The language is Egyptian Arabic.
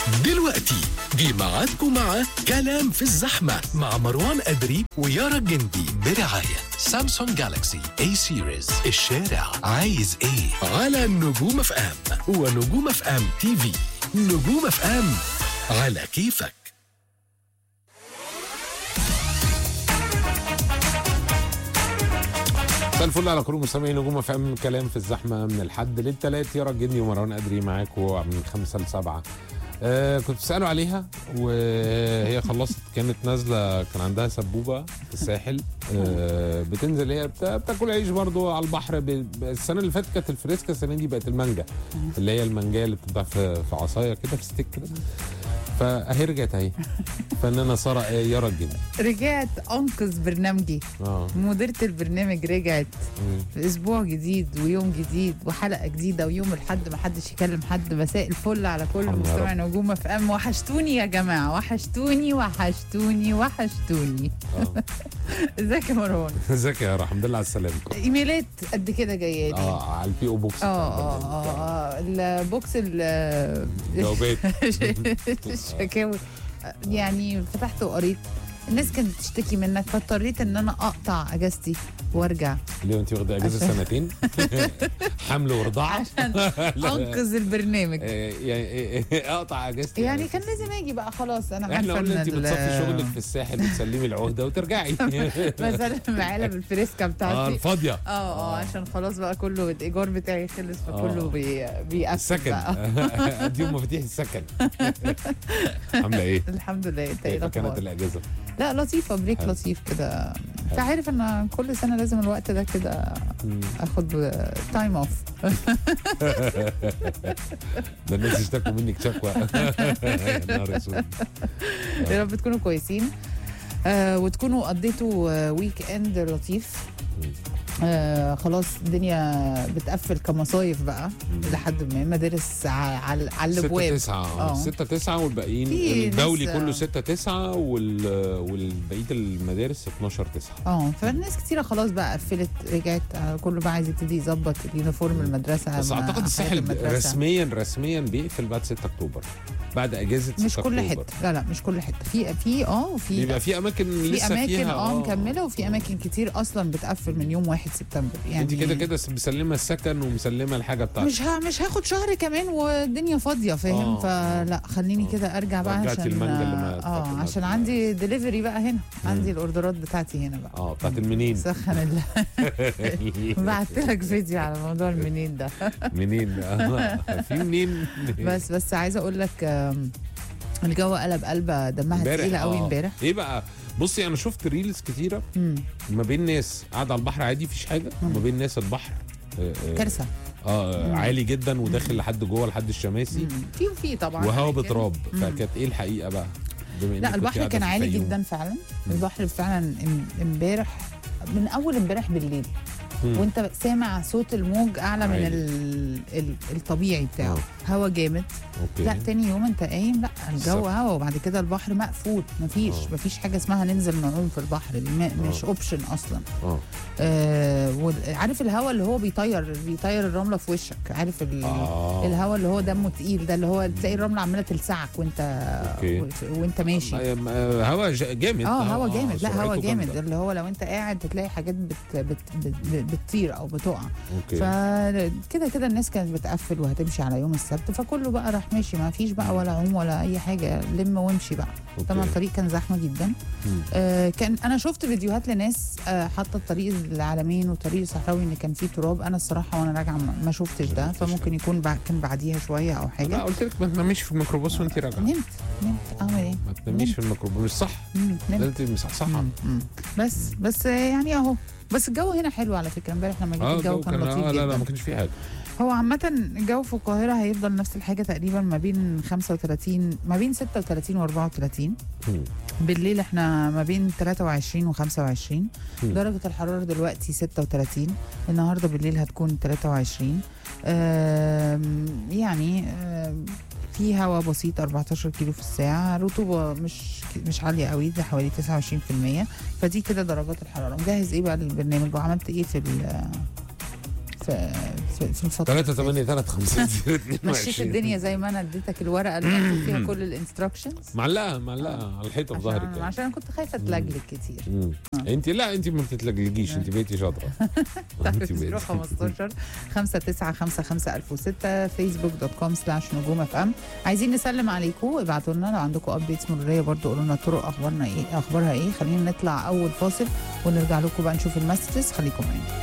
دلوقتي جه ميعادكم مع كلام في الزحمة مع مروان أدري ويارا الجندي برعاية سامسونج جالاكسي اي سيريز الشارع عايز ايه على نجوم اف ام ونجوم اف ام تي في نجوم اف ام على كيفك مساء الفل على كل مستمعين نجوم اف ام كلام في الزحمه من الحد للثلاث يارا الجندي ومروان ادري معاكم من خمسه لسبعه آه كنت بسأله عليها وهي خلصت كانت نازله كان عندها سبوبه في الساحل آه بتنزل هي بتا- بتاكل عيش برضو على البحر ب- السنه اللي فاتت كانت الفريسكا السنه دي بقت المانجا اللي هي المانجا اللي بتتباع في في عصايه كده في ستيك كده فاهي رجعت اهي فنانه ساره آه، يارا الجندي رجعت انقذ برنامجي اه مديرة البرنامج رجعت مم. في اسبوع جديد ويوم جديد وحلقه جديده ويوم الحد ما حدش يكلم حد مساء الفل على كل الحمد لله مستمع رب. نجوم اف ام وحشتوني يا جماعه وحشتوني وحشتوني وحشتوني اه ازيك يا مروان ازيك يا يارا الحمد لله على السلامه ايميلات قد كده جايه لي اه على البي او بوكس اه اه اه اه البوكس ال جوابات الشكاوي يعني فتحت وقريت الناس كانت بتشتكي منك فاضطريت ان انا اقطع اجازتي وارجع ليه انت واخده اجازه عشان- سنتين حمل ورضاعه عشان انقذ البرنامج آه، يعني آه، اقطع اجازتي يعني كان لازم اجي بقى خلاص انا احنا عارفه قلنا انت ال- بتصفي شغلك في الساحل وتسلمي العهده وترجعي مثلا علب الفريسكا اه بتاعتي الفاضيه اه اه عشان خلاص بقى كله الايجار بتاعي خلص فكله آه. بي بيقفل السكن بقى اديهم مفاتيح السكن عامله ايه؟ الحمد لله انت ايه كيف كانت الاخبار الاجازه؟ لا لطيفه بريك حلو. لطيف كده انت عارف ان كل سنه لازم الوقت ده كده مم. اخد تايم اوف ده الناس يشتكوا منك شكوى يا نهار اسود يا رب تكونوا كويسين آه وتكونوا قضيتوا آه ويك اند لطيف آه خلاص الدنيا بتقفل كمصايف بقى لحد ما مدارس ع- على على ستة الابواب تسعة آه. ستة تسعة والباقيين في الدولي ناس- كله ستة تسعة وال والبقية المدارس 12 تسعة اه فالناس كتيره خلاص بقى قفلت رجعت آه كله بقى عايز يبتدي يظبط اليونيفورم المدرسه بس مع اعتقد حياة الساحل المدرسة. رسميا رسميا بيقفل بعد 6 اكتوبر بعد اجازه 6 مش كل اكتوبر حته لا لا مش كل حته في في اه وفي بيبقى في اماكن في لسه اماكن فيها اه مكمله وفي اماكن كتير اصلا بتقفل من يوم 1 سبتمبر يعني انت كده كده مسلمه السكن ومسلمه الحاجه بتاعتك مش ها مش هاخد شهر كمان والدنيا فاضيه فاهم آه. فلا خليني آه. كده ارجع بقى رجعتي عشان المانجا اللي ما اه اتفقنا عشان فيها. عندي دليفري بقى هنا عندي الاوردرات بتاعتي هنا بقى اه بتاعت المنين سخن الله بعت لك فيديو على موضوع المنين ده منين آه، في منين بس بس عايزه اقول لك آم، الجو قلب قلبه دمها امبارح، تقيله قوي آه. امبارح ايه بقى بصي انا شفت ريلز كتيره مم. ما بين ناس قاعده على البحر عادي مفيش حاجه وما بين ناس البحر آه، آه، كارثه اه عالي جدا وداخل لحد جوه لحد الشماسي مم. في وفي طبعا وهوا لكن- بتراب مم. فكانت ايه الحقيقه بقى بما إنك لا كنت البحر قاعدة كان في عالي الفيوم. جدا فعلا البحر فعلا ام- امبارح من اول امبارح بالليل مم. وانت سامع صوت الموج اعلى من عالي. ال... ال... الطبيعي بتاعه هوا جامد اوكي لا تاني يوم انت قايم لا الجو الصبح. هوا وبعد كده البحر مقفول مفيش آه. مفيش حاجه اسمها ننزل نعوم في البحر دي ما- مش آه. اوبشن اصلا اه آه وال- عارف الهوا اللي هو بيطير بيطير الرمله في وشك عارف ال... اه الهوا اللي هو دمه تقيل ده اللي هو تلاقي الرمله عماله تلسعك وانت أوكي. و- وانت ماشي آه، هوا ج- جامد اه هوا جامد لا هوا سرعته جامد جامدة. اللي هو لو انت قاعد هتلاقي حاجات بت بت بت بت بتطير او بتقع اوكي فكده كده الناس كانت بتقفل وهتمشي على يوم السبت فكله بقى راح ماشي ما فيش بقى ولا عوم ولا اي حاجه لم وامشي بقى أوكي. طبعا الطريق كان زحمه جدا مم. آه كان انا شفت فيديوهات لناس آه حاطه الطريق العالمين والطريق الصحراوي ان كان فيه تراب انا الصراحه وانا راجعه ما ما شفتش ما ده شفتش فممكن يكون بع... كان بعديها شويه او لا حاجه قلت لك ما تناميش في الميكروباص وانت راجعه نمت نمت اعمل ايه ما تناميش في الميكروباص مش صح مم، نمت لازم تبقي مصحصحه مم، مم. بس بس يعني اهو بس الجو هنا حلو على فكره امبارح لما جيت اه الجو الجو كان كان لطيف اه لا لا جدا ما كانش فيه حاجه هو عامة الجو في القاهرة هيفضل نفس الحاجة تقريبا ما بين 35 ما بين 36 و 34 مم. بالليل احنا ما بين 23 و 25 مم. درجة الحرارة دلوقتي 36 النهاردة بالليل هتكون 23 آم، يعني آم، في هواء بسيط 14 كيلو في الساعة رطوبة مش مش عالية قوي ده حوالي 29% فدي كده درجات الحرارة مجهز ايه بقى للبرنامج وعملت ايه في ال- في في, في الفتره 3 8 3 5 مشيت الدنيا زي ما انا اديتك الورقه اللي مكتوب فيها كل الانستراكشنز معلقه معلقه على الحيطه في ظهرك عشان يعني. عشان انا كنت خايفه اتلجلج كتير مم. انت لا انت ما بتتلجلجيش انت بقيتي شاطره انت بقيتي 015 5955006 فيسبوك دوت كوم سلاش نجوم اف ام عايزين نسلم عليكم ابعتوا لنا لو عندكم ابديتس مروريه برضو قولوا لنا الطرق اخبارنا ايه اخبارها ايه خلينا نطلع اول فاصل ونرجع لكم بقى نشوف المسجز خليكم معانا